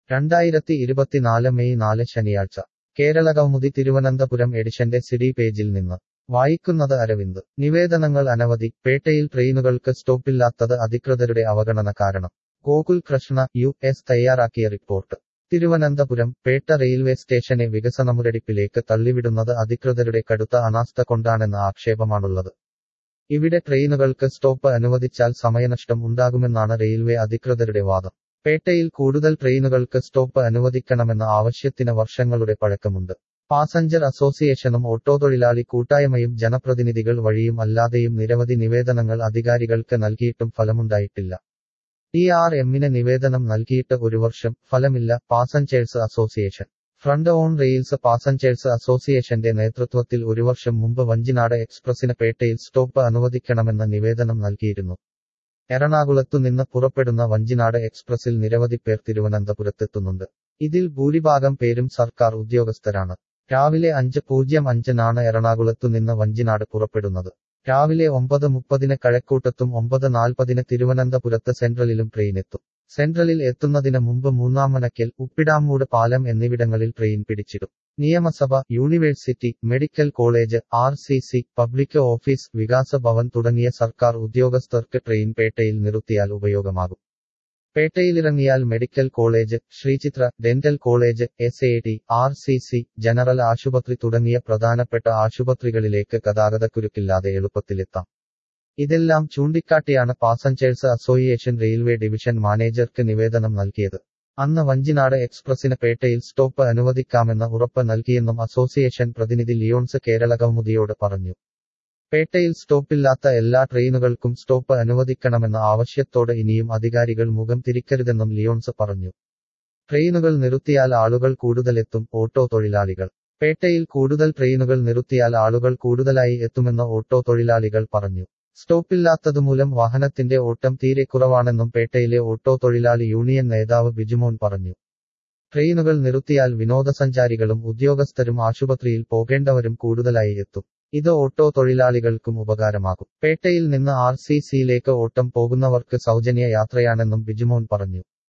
രണ്ടായിരത്തി ഇരുപത്തിനാല് മെയ് നാല് ശനിയാഴ്ച കേരളകൗമുദി തിരുവനന്തപുരം എഡിഷന്റെ സിഡി പേജിൽ നിന്ന് വായിക്കുന്നത് അരവിന്ദ് നിവേദനങ്ങൾ അനവധി പേട്ടയിൽ ട്രെയിനുകൾക്ക് സ്റ്റോപ്പില്ലാത്തത് അധികൃതരുടെ അവഗണന കാരണം ഗോകുൽ കൃഷ്ണ യു എസ് തയ്യാറാക്കിയ റിപ്പോർട്ട് തിരുവനന്തപുരം പേട്ട റെയിൽവേ സ്റ്റേഷനെ വികസനമുരടിപ്പിലേക്ക് തള്ളിവിടുന്നത് അധികൃതരുടെ കടുത്ത അനാസ്ഥ കൊണ്ടാണെന്ന ആക്ഷേപമാണുള്ളത് ഇവിടെ ട്രെയിനുകൾക്ക് സ്റ്റോപ്പ് അനുവദിച്ചാൽ സമയനഷ്ടം ഉണ്ടാകുമെന്നാണ് റെയിൽവേ അധികൃതരുടെ വാദം പേട്ടയിൽ കൂടുതൽ ട്രെയിനുകൾക്ക് സ്റ്റോപ്പ് അനുവദിക്കണമെന്ന ആവശ്യത്തിന് വർഷങ്ങളുടെ പഴക്കമുണ്ട് പാസഞ്ചർ അസോസിയേഷനും ഓട്ടോതൊഴിലാളി കൂട്ടായ്മയും ജനപ്രതിനിധികൾ വഴിയും അല്ലാതെയും നിരവധി നിവേദനങ്ങൾ അധികാരികൾക്ക് നൽകിയിട്ടും ഫലമുണ്ടായിട്ടില്ല ടി ആർ എമ്മിന് നിവേദനം നൽകിയിട്ട് ഒരു വർഷം ഫലമില്ല passengers association front on rails passengers അസോസിയേഷന്റെ നേതൃത്വത്തിൽ ഒരു വർഷം മുമ്പ് വഞ്ചിനാട് എക്സ്പ്രസിന് പേട്ടയിൽ സ്റ്റോപ്പ് അനുവദിക്കണമെന്ന നിവേദനം നൽകിയിരുന്നു എറണാകുളത്തു നിന്ന് പുറപ്പെടുന്ന വഞ്ചിനാട് എക്സ്പ്രസിൽ നിരവധി പേർ തിരുവനന്തപുരത്തെത്തുന്നുണ്ട് ഇതിൽ ഭൂരിഭാഗം പേരും സർക്കാർ ഉദ്യോഗസ്ഥരാണ് രാവിലെ അഞ്ച് പൂജ്യം അഞ്ചിനാണ് എറണാകുളത്തു നിന്ന് വഞ്ചിനാട് പുറപ്പെടുന്നത് രാവിലെ ഒമ്പത് മുപ്പതിന് കഴക്കൂട്ടത്തും ഒമ്പത് നാൽപ്പതിന് തിരുവനന്തപുരത്ത് സെൻട്രലിലും ട്രെയിനെത്തും സെൻട്രലിൽ എത്തുന്നതിന് മുമ്പ് മൂന്നാമനക്കൽ ഉപ്പിടാമൂട് പാലം എന്നിവിടങ്ങളിൽ ട്രെയിൻ പിടിച്ചിടും നിയമസഭ university medical college R C C public office Vikas Bhavan തുടങ്ങിയ സർക്കാർ ഉദ്യോഗസ്ഥർക്ക് ട്രെയിൻ പേട്ടയിൽ നിർത്തിയാൽ ഉപയോഗമാകും പേട്ടയിലിറങ്ങിയാൽ medical college Sreechitra dental college S A T R C C general ആശുപത്രി തുടങ്ങിയ പ്രധാനപ്പെട്ട ആശുപത്രികളിലേക്ക് ഗതാഗതക്കുരുക്കില്ലാതെ എളുപ്പത്തിലെത്താം ഇതെല്ലാം ചൂണ്ടിക്കാട്ടിയാണ് പാസഞ്ചേഴ്സ് അസോസിയേഷൻ റെയിൽവേ ഡിവിഷൻ മാനേജർക്ക് നിവേദനം നൽകിയത് അന്ന് വഞ്ചിനാട് എക്സ്പ്രസിന് പേട്ടയിൽ സ്റ്റോപ്പ് അനുവദിക്കാമെന്ന ഉറപ്പ് നൽകിയെന്നും അസോസിയേഷൻ പ്രതിനിധി ലിയോൺസ് കേരള കൗമുദിയോട് പറഞ്ഞു പേട്ടയിൽ സ്റ്റോപ്പില്ലാത്ത എല്ലാ ട്രെയിനുകൾക്കും സ്റ്റോപ്പ് അനുവദിക്കണമെന്ന ആവശ്യത്തോട് ഇനിയും അധികാരികൾ മുഖം തിരിക്കരുതെന്നും ലിയോൺസ് പറഞ്ഞു ട്രെയിനുകൾ നിർത്തിയാൽ ആളുകൾ കൂടുതലെത്തും ഓട്ടോ തൊഴിലാളികൾ പേട്ടയിൽ കൂടുതൽ ട്രെയിനുകൾ നിർത്തിയാൽ ആളുകൾ കൂടുതലായി എത്തുമെന്ന് ഓട്ടോ തൊഴിലാളികൾ പറഞ്ഞു സ്റ്റോപ്പില്ലാത്തതുമൂലം വാഹനത്തിന്റെ ഓട്ടം തീരെ കുറവാണെന്നും പേട്ടയിലെ ഓട്ടോ തൊഴിലാളി യൂണിയൻ നേതാവ് ബിജുമോൻ പറഞ്ഞു ട്രെയിനുകൾ നിർത്തിയാൽ വിനോദസഞ്ചാരികളും ഉദ്യോഗസ്ഥരും ആശുപത്രിയിൽ പോകേണ്ടവരും കൂടുതലായി എത്തും ഇത് ഓട്ടോ തൊഴിലാളികൾക്കും ഉപകാരമാകും പേട്ടയിൽ നിന്ന് ആർ സി സിയിലേക്ക് ഓട്ടം പോകുന്നവർക്ക് സൗജന്യ യാത്രയാണെന്നും ബിജുമോൻ പറഞ്ഞു